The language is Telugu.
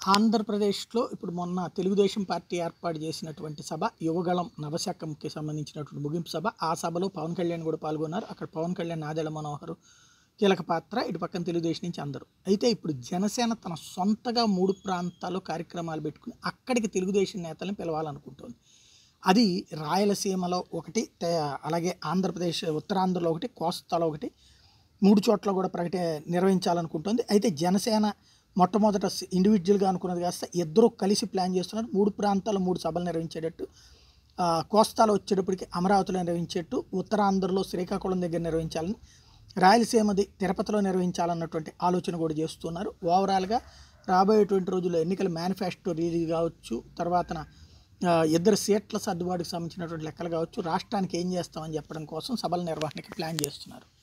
ఆంధ్రప్రదేశ్లో ఇప్పుడు మొన్న తెలుగుదేశం పార్టీ ఏర్పాటు చేసినటువంటి సభ యువగళం నవశకంకి సంబంధించినటువంటి ముగింపు సభ ఆ సభలో పవన్ కళ్యాణ్ కూడా పాల్గొన్నారు అక్కడ పవన్ కళ్యాణ్ నాదెళ్ల మనోహర్ కీలక పాత్ర ఇటు పక్కన తెలుగుదేశం నుంచి అందరూ అయితే ఇప్పుడు జనసేన తన సొంతగా మూడు ప్రాంతాల్లో కార్యక్రమాలు పెట్టుకుని అక్కడికి తెలుగుదేశం నేతలను పిలవాలనుకుంటోంది అది రాయలసీమలో ఒకటి తే- అలాగే ఆంధ్రప్రదేశ్ ఉత్తరాంధ్రలో ఒకటి కోస్తాలో ఒకటి మూడు చోట్ల కూడా ప్రకటి నిర్వహించాలనుకుంటుంది అయితే జనసేన మొట్టమొదట సి- ఇండివిజువల్గా అనుకున్నది కాస్త ఇద్దరు కలిసి ప్లాన్ చేస్తున్నారు మూడు ప్రాంతాల్లో మూడు సభలు నిర్వహించేటట్టు ఆ, కోస్తాలో వచ్చేటప్పటికి అమరావతిలో నిర్వహించేట్టు ఉత్తరాంధ్రలో శ్రీకాకుళం దగ్గర నిర్వహించాలని రాయలసీమది తిరుపతిలో నిర్వహించాలన్నటువంటి ఆలోచన కూడా చేస్తున్నారు ఓవరాల్గా రాబోయేటువంటి రోజుల్లో ఎన్నికల మేనిఫెస్టో రిలీజ్ కావచ్చు తర్వాతన ఆ, ఇద్దరు సీట్ల సర్దుబాటుకు సంబంధించినటువంటి లెక్కలు కావచ్చు రాష్ట్రానికి ఏం చేస్తామని చెప్పడం కోసం సభల నిర్వహణకి ప్లాన్ చేస్తున్నారు